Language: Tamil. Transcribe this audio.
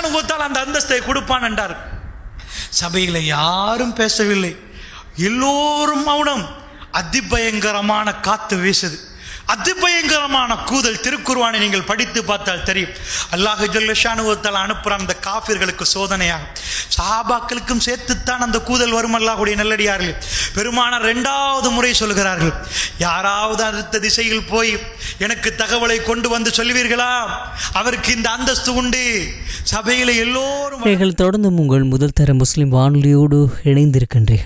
ஜல்லஷானுகத்தால் அந்த அந்தஸ்தை கொடுப்பான் என்றார் சபையில் யாரும் பேசவில்லை எல்லோரும் மௌனம் அதிபயங்கரமான காத்து வீசுது அதிபயங்கரமான கூதல் திருக்குர்வானை நீங்கள் படித்து பார்த்தால் தெரியும் அல்லாஹ் ஜல்லஷானுவத்தால் அனுப்புகிற அந்த காஃபிர்களுக்கு சோதனையாக சஹாபாக்களுக்கும் சேர்த்துத்தான் அந்த கூதல் வரும் அல்லாஹுடைய நல்லடியார்கள் பெருமான ரெண்டாவது முறை சொல்கிறார்கள் யாராவது அடுத்த திசையில் போய் எனக்கு தகவலை கொண்டு வந்து சொல்லுவீர்களா அவருக்கு இந்த அந்தஸ்து உண்டு சபையில் எல்லோரும் நீங்கள் தொடர்ந்து உங்கள் முதல் தர முஸ்லிம் வானொலியோடு இணைந்திருக்கின்றீர்கள்